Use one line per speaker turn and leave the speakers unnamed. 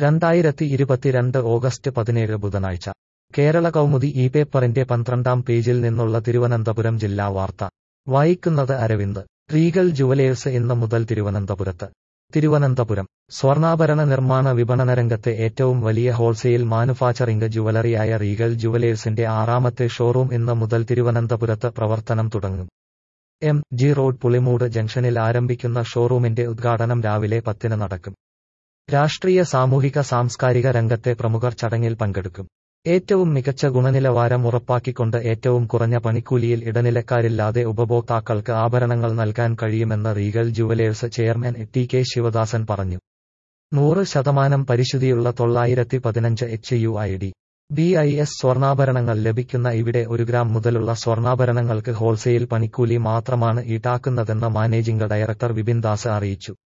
രണ്ടായിരത്തി ഇരുപത്തിരണ്ട് ഓഗസ്റ്റ് പതിനേഴ് ബുധനാഴ്ച കേരള കൗമുദി ഈ പേപ്പറിന്റെ പന്ത്രണ്ടാം പേജിൽ നിന്നുള്ള തിരുവനന്തപുരം ജില്ലാ വാർത്ത വായിക്കുന്നത് അരവിന്ദ് റീഗൽ ജുവലേഴ്സ് ഇന്ന് മുതൽ തിരുവനന്തപുരത്ത് തിരുവനന്തപുരം സ്വർണ്ണാഭരണ നിർമ്മാണ വിപണന രംഗത്തെ ഏറ്റവും വലിയ ഹോൾസെയിൽ മാനുഫാക്ചറിംഗ് ജുവലറിയായ റീഗൽ ജുവലേഴ്സിന്റെ ആറാമത്തെ ഷോറൂം ഇന്ന് മുതൽ തിരുവനന്തപുരത്ത് പ്രവർത്തനം തുടങ്ങും എം ജി റോഡ് പുളിമൂട് ജംഗ്ഷനിൽ ആരംഭിക്കുന്ന ഷോറൂമിന്റെ ഉദ്ഘാടനം രാവിലെ പത്തിന് നടക്കും രാഷ്ട്രീയ സാമൂഹിക സാംസ്കാരിക രംഗത്തെ പ്രമുഖർ ചടങ്ങിൽ പങ്കെടുക്കും ഏറ്റവും മികച്ച ഗുണനിലവാരം ഉറപ്പാക്കിക്കൊണ്ട് ഏറ്റവും കുറഞ്ഞ പണിക്കൂലിയിൽ ഇടനിലക്കാരില്ലാതെ ഉപഭോക്താക്കൾക്ക് ആഭരണങ്ങൾ നൽകാൻ കഴിയുമെന്ന് Regal jewellers chairman T K Sivadasan പറഞ്ഞു നൂറ് ശതമാനം പരിശുദ്ധിയുള്ള തൊള്ളായിരത്തി പതിനഞ്ച് H U I D B I S സ്വർണ്ണാഭരണങ്ങൾ ലഭിക്കുന്ന ഇവിടെ ഒരു ഗ്രാം മുതലുള്ള സ്വർണ്ണാഭരണങ്ങൾക്ക് ഹോൾസെയിൽ പണിക്കൂലി മാത്രമാണ് ഈടാക്കുന്നതെന്ന് മാനേജിംഗ് ഡയറക്ടർ വിപിൻ ദാസ് അറിയിച്ചു